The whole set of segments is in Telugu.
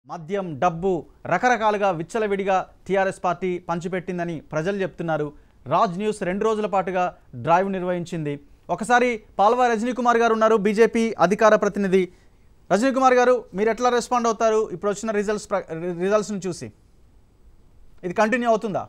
మద్యం డబ్బు రకరకాలుగా విచ్చలవిడిగా టీఆర్ఎస్ పార్టీ పంచిపెట్టిందని ప్రజలు చెప్తున్నారు రాజ్ న్యూస్ రెండు రోజుల పాటుగా డ్రైవ్ నిర్వహించింది ఒకసారి పాల్వా రజనీ కుమార్ గారు ఉన్నారు బీజేపీ అధికార ప్రతినిధి రజనీ కుమార్ గారు మీరు ఎట్లా రెస్పాండ్ అవుతారు ఇప్పుడు వచ్చిన రిజల్ట్స్ ప్ర- రిజల్ట్స్ని చూసి ఇది కంటిన్యూ అవుతుందా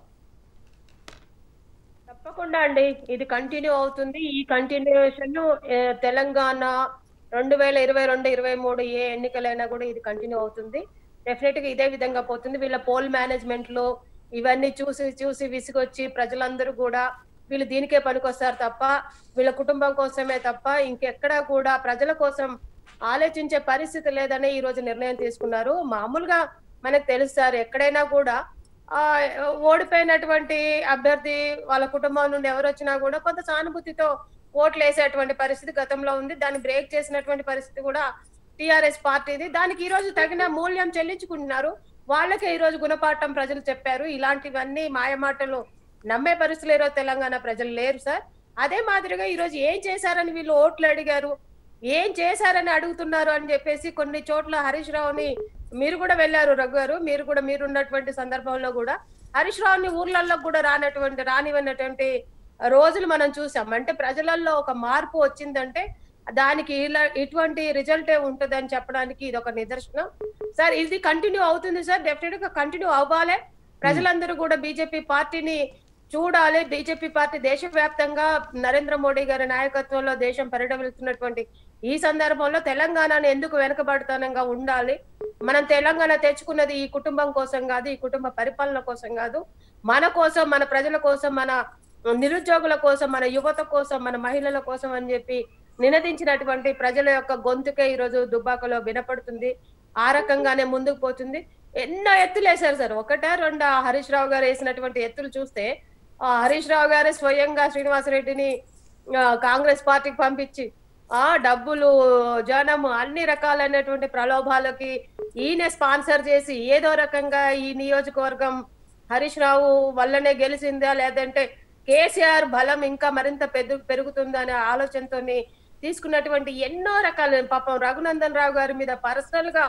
తప్పకుండా అండి ఇది కంటిన్యూ అవుతుంది ఈ కంటిన్యూషన్ తెలంగాణ రెండు వేల ఇరవై రెండు ఇరవై మూడు ఏ ఎన్నికలైనా కూడా ఇది కంటిన్యూ అవుతుంది డెఫినెట్ గా ఇదే విధంగా పోతుంది వీళ్ళ పోల్ మేనేజ్మెంట్ లో ఇవన్నీ చూసి చూసి విసిగొచ్చి ప్రజలందరూ కూడా వీళ్ళు దీనికే పనికొస్తారు తప్ప వీళ్ళ కుటుంబం కోసమే తప్ప ఇంకెక్కడా కూడా ప్రజల కోసం ఆలోచించే పరిస్థితి లేదని ఈ రోజు నిర్ణయం తీసుకున్నారు మామూలుగా మనకు తెలుస్తారు ఎక్కడైనా కూడా ఆ ఓడిపోయినటువంటి అభ్యర్థి వాళ్ళ కుటుంబం నుండి ఎవరు వచ్చినా కూడా కొంత సానుభూతితో ఓట్లు వేసేటువంటి పరిస్థితి గతంలో ఉంది దాన్ని బ్రేక్ చేసినటువంటి పరిస్థితి కూడా టిఆర్ఎస్ పార్టీది దానికి ఈ రోజు తగిన మూల్యం చెల్లించుకుంటున్నారు వాళ్ళకే ఈ రోజు గుణపాఠం ప్రజలు చెప్పారు ఇలాంటివన్నీ మాయమాటలు నమ్మే పరిస్థితులు ఈరోజు తెలంగాణ ప్రజలు లేరు సార్ అదే మాదిరిగా ఈ రోజు ఏం చేశారని వీళ్ళు ఓట్లు అడిగారు ఏం చేశారని అడుగుతున్నారు అని చెప్పేసి కొన్ని చోట్ల హరీష్ రావుని మీరు కూడా వెళ్ళారు రఘు గారు మీరు కూడా మీరు ఉన్నటువంటి సందర్భంలో కూడా హరీష్ రావుని ఊర్లలో కూడా రానటువంటి రానివన్నటువంటి రోజులు మనం చూసాం అంటే ప్రజలలో ఒక మార్పు వచ్చిందంటే దానికి ఇలా ఇటువంటి రిజల్టే ఉంటుందని చెప్పడానికి ఇది ఒక నిదర్శనం సార్ ఇది కంటిన్యూ అవుతుంది సార్ డెఫినెట్ గా కంటిన్యూ అవ్వాలి ప్రజలందరూ కూడా బీజేపీ పార్టీని చూడాలి బీజేపీ పార్టీ దేశవ్యాప్తంగా నరేంద్ర మోడీ గారి నాయకత్వంలో దేశం పరిడమిస్తున్నటువంటి ఈ సందర్భంలో తెలంగాణను ఎందుకు వెనుకబడతానంగా ఉండాలి మనం తెలంగాణ తెచ్చుకున్నది ఈ కుటుంబం కోసం కాదు ఈ కుటుంబ పరిపాలన కోసం కాదు మన కోసం మన ప్రజల కోసం మన నిరుద్యోగుల కోసం మన యువత కోసం మన మహిళల కోసం అని చెప్పి నినదించినటువంటి ప్రజల యొక్క గొంతుకే ఈ రోజు దుబ్బాకలో వినపడుతుంది ఆ రకంగానే ముందుకు పోతుంది ఎన్నో ఎత్తులు వేశారు సార్ ఒకటా రెండా హరీష్ రావు గారు వేసినటువంటి ఎత్తులు చూస్తే ఆ హరీష్ రావు గారే స్వయంగా శ్రీనివాసరెడ్డిని ఆ, కాంగ్రెస్ పార్టీకి పంపించి ఆ డబ్బులు జనము అన్ని రకాలైనటువంటి ప్రలోభాలకి ఈయన స్పాన్సర్ చేసి ఏదో రకంగా ఈ నియోజకవర్గం హరీష్ రావు వల్లనే గెలిచిందా లేదంటే కేసీఆర్ బలం ఇంకా మరింత పెద్ద పెరుగుతుందా అనే ఆలోచనతోని తీసుకున్నటువంటి ఎన్నో రకాల పాపం రఘునందన్ రావు గారి మీద పర్సనల్ గా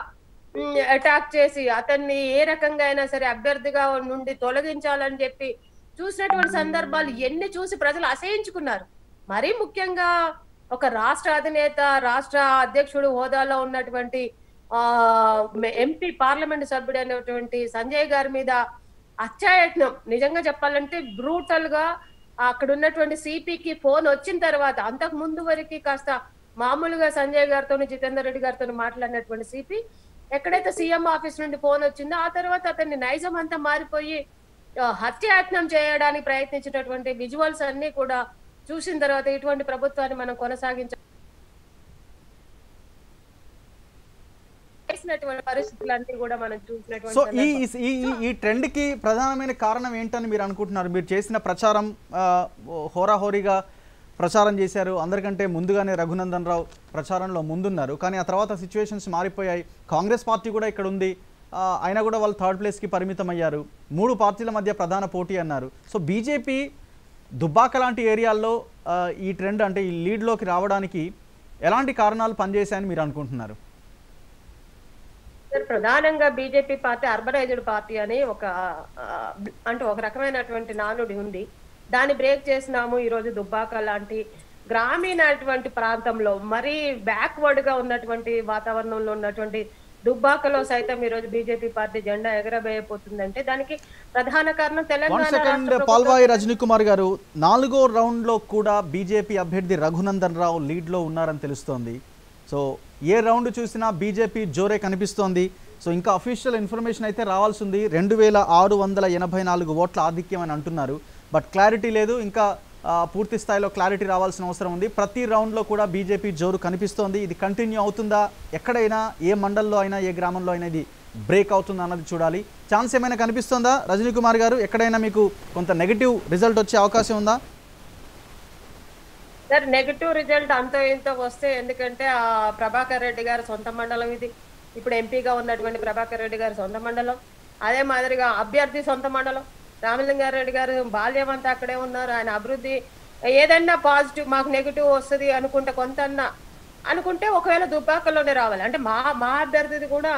అటాక్ చేసి అతన్ని ఏ రకంగా అయినా సరే అభ్యర్థిగా నుండి తొలగించాలని చెప్పి చూసినటువంటి సందర్భాలు ఎన్ని చూసి ప్రజలు అసహించుకున్నారు మరీ ముఖ్యంగా ఒక రాష్ట్ర అధినేత రాష్ట్ర అధ్యక్షుడు హోదాలో ఉన్నటువంటి ఆ ఎంపీ పార్లమెంట్ సభ్యుడు అనేటువంటి సంజయ్ గారి మీద అత్యాయత్నం నిజంగా చెప్పాలంటే బ్రూటల్ గా అక్కడ ఉన్నటువంటి సిపికి ఫోన్ వచ్చిన తర్వాత అంతకు ముందు వరకు కాస్త మామూలుగా సంజయ్ గారితో జితేందర్ రెడ్డి గారితో మాట్లాడినటువంటి సిపి ఎక్కడైతే సీఎం ఆఫీస్ నుండి ఫోన్ వచ్చిందో ఆ తర్వాత అతన్ని నైజం అంతా మారిపోయి ఆ, హత్యాయత్నం చేయడానికి ప్రయత్నించినటువంటి విజువల్స్ అన్ని కూడా చూసిన తర్వాత ఇటువంటి ప్రభుత్వాన్ని మనం కొనసాగించ చేసినటువంటి పరిస్థితులన్నీ కూడా మనం చూసినటువంటి సో ఈ సందర్భం. ఈ ఈ- ఈ ట్రెండ్కి ప్రధానమైన కారణం ఏంటని మీరు అనుకుంటున్నారు మీరు చేసిన ప్రచారం ఆ, హోరాహోరీగా ప్రచారం చేశారు అందరికంటే ముందుగానే రఘునందన్ రావు ప్రచారంలో ముందున్నారు కానీ ఆ తర్వాత సిచ్యువేషన్స్ మారిపోయాయి కాంగ్రెస్ పార్టీ కూడా ఇక్కడ ఉంది ఆ, అయినా కూడా వాళ్ళు థర్డ్ ప్లేస్కి పరిమితం అయ్యారు మూడు పార్టీల మధ్య ప్రధాన పోటీ అన్నారు సో బీజేపీ దుబ్బాక లాంటి ఏరియాల్లో ఆ, ఈ ట్రెండ్ అంటే ఈ లీడ్లోకి రావడానికి ఎలాంటి కారణాలు పనిచేశాయని మీరు అనుకుంటున్నారు సార్ ప్రధానంగా బీజేపీ పార్టీ అర్బనైజ్డ్ పార్టీ అని ఒక ఆ, అంటే ఒక రకమైనటువంటి నానుడి ఉంది దాన్ని బ్రేక్ చేసినాము ఈ రోజు దుబ్బాక లాంటి గ్రామీణటువంటి ప్రాంతంలో మరీ బ్యాక్వర్డ్ గా ఉన్నటువంటి వాతావరణంలో ఉన్నటువంటి దుబ్బాకలో సైతం ఈ రోజు బీజేపీ పార్టీ జెండా ఎగరబోయబోతుందంటే దానికి ప్రధాన కారణం వన్ తెలంగాణ సెకండ్ రాష్ట్ర పాల్వాయి రజనీ కుమార్ గారు నాలుగో రౌండ్లో కూడా బీజేపీ అభ్యర్థి రఘునందన్ రావు లీడ్లో ఉన్నారని తెలుస్తోంది సో ఏ రౌండ్ చూసినా బీజేపీ జోరే కనిపిస్తోంది సో ఇంకా అఫీషియల్ ఇన్ఫర్మేషన్ అయితే రావాల్సి ఉంది రెండు వేల ఆరు వందల ఎనభై నాలుగు ఓట్ల ఆధిక్యం అని అంటున్నారు బట్ క్లారిటీ లేదు ఇంకా ఆ, పూర్తి స్థాయిలో క్లారిటీ రావాల్సిన అవసరం ఉంది ప్రతి రౌండ్లో కూడా బీజేపీ జోరు కనిపిస్తోంది ఇది కంటిన్యూ అవుతుందా ఎక్కడైనా ఏ మండల్లో అయినా ఏ గ్రామంలో అయినా ఇది బ్రేక్ అవుతుందా అన్నది చూడాలి ఛాన్స్ ఏమైనా కనిపిస్తుందా రజనీ కుమార్ గారు ఎక్కడైనా మీకు కొంత నెగిటివ్ రిజల్ట్ వచ్చే అవకాశం ఉందా సార్ నెగటివ్ రిజల్ట్ అంతో ఇంతో వస్తే ఎందుకంటే ఆ ప్రభాకర్ రెడ్డి గారి సొంత మండలం ఇది ఇప్పుడు ఎంపీగా ఉన్నటువంటి ప్రభాకర్ రెడ్డి గారి సొంత మండలం అదే మాదిరిగా అభ్యర్థి సొంత మండలం రామలింగారెడ్డి గారు బాల్యం అంతా అక్కడే ఉన్నారు ఆయన అభివృద్ధి ఏదన్నా పాజిటివ్ మాకు నెగిటివ్ వస్తుంది అనుకుంటే కొంత అనుకుంటే ఒకవేళ దుబ్బాకలోనే రావాలి అంటే మా మా అభ్యర్థిది కూడా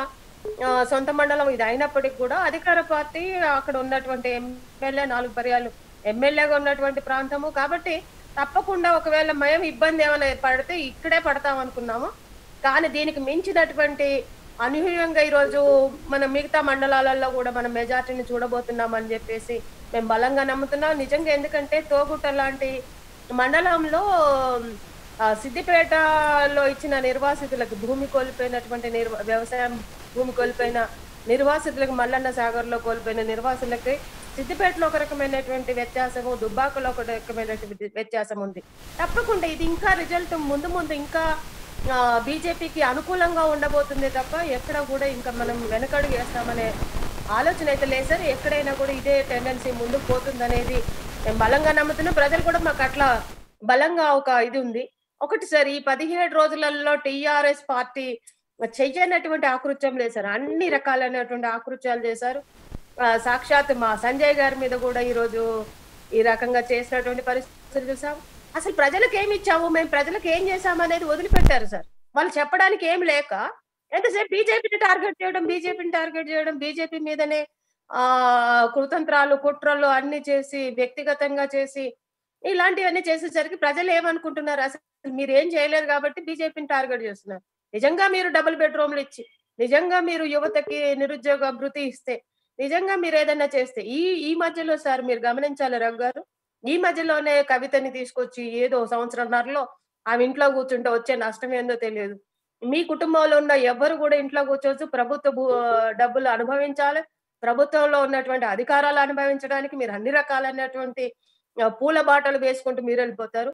ఆ, సొంత మండలం ఇది అయినప్పటికీ కూడా అధికార పార్టీ అక్కడ ఉన్నటువంటి ఎమ్మెల్యే నాలుగు పర్యాలు ఎమ్మెల్యేగా ఉన్నటువంటి ప్రాంతము కాబట్టి తప్పకుండా ఒకవేళ మేము ఇబ్బంది ఏమైనా పడితే ఇక్కడే పడతాం అనుకున్నాము కానీ దీనికి మించినటువంటి అనూహ్యంగా ఈరోజు మన మిగతా మండలాలలో కూడా మనం మెజార్టీని చూడబోతున్నాం అని చెప్పేసి మేము బలంగా నమ్ముతున్నాం నిజంగా ఎందుకంటే తోగుట్ట లాంటి మండలంలో ఆ, సిద్దిపేటలో ఇచ్చిన నిర్వాసితులకు భూమి కోల్పోయినటువంటి నిర్వ వ్యవసాయం భూమి కోల్పోయిన నిర్వాసితులకు మల్లన్న సాగర్ లో కోల్పోయిన నిర్వాసులకి సిద్దిపేటలో ఒక రకమైనటువంటి వ్యత్యాసము దుబ్బాకలో ఒక రకమైనటువంటి వ్యత్యాసం ఉంది తప్పకుండా ఇది ఇంకా రిజల్ట్ ముందు ముందు ఇంకా బీజేపీకి అనుకూలంగా ఉండబోతుంది తప్ప ఎక్కడ కూడా ఇంకా మనం వెనకడుగు వేస్తామనే ఆలోచన అయితే లేదు సార్ ఎక్కడైనా కూడా ఇదే టెండెన్సీ ముందుకు పోతుందనేది మేము బలంగా నమ్ముతున్నాం ప్రజలు కూడా మాకు అట్లా బలంగా ఒక ఇది ఉంది ఒకటి సార్ ఈ పదిహేడు రోజులలో టిఆర్ఎస్ పార్టీ చెయ్యనటువంటి ఆకృత్యం లేదు సార్ అన్ని రకాలైనటువంటి ఆకృత్యాలు చేశారు ఆ, సాక్షాత్ మా సంజయ్ గారి మీద కూడా ఈ రోజు ఈ రకంగా చేసినటువంటి పరిస్థితులు చూసాం అసలు ప్రజలకు ఏమి ఇచ్చాము మేము ప్రజలకు ఏం చేశాము అనేది వదిలిపెట్టారు సార్ వాళ్ళు చెప్పడానికి ఏం లేక ఎంతసేపు బీజేపీని టార్గెట్ చేయడం బీజేపీని టార్గెట్ చేయడం బీజేపీ మీదనే ఆ కృతంత్రాలు కుట్రలు అన్ని చేసి వ్యక్తిగతంగా చేసి ఇలాంటివన్నీ చేసేసరికి ప్రజలు ఏమనుకుంటున్నారు అసలు మీరు ఏం చేయలేదు కాబట్టి బీజేపీని టార్గెట్ చేస్తున్నారు నిజంగా మీరు డబుల్ బెడ్రూమ్లు ఇచ్చి నిజంగా మీరు యువతకి నిరుద్యోగ భృతి ఇస్తే నిజంగా మీరు ఏదైనా చేస్తే ఈ ఈ మధ్యలో సార్ మీరు గమనించాలి రఘు గారు ఈ మధ్యలోనే కవితని తీసుకొచ్చి ఏదో సంవత్సరంన్నరలో ఆమె ఇంట్లో కూర్చుంటే వచ్చే నష్టం ఏందో తెలియదు మీ కుటుంబంలో ఉన్న ఎవ్వరు కూడా ఇంట్లో కూర్చోవచ్చు ప్రభుత్వ భూ- డబ్బులు అనుభవించాలి ప్రభుత్వంలో ఉన్నటువంటి అధికారాలు అనుభవించడానికి మీరు అన్ని రకాలైనటువంటి ఆ, పూల బాటలు వేసుకుంటూ మీరు వెళ్ళిపోతారు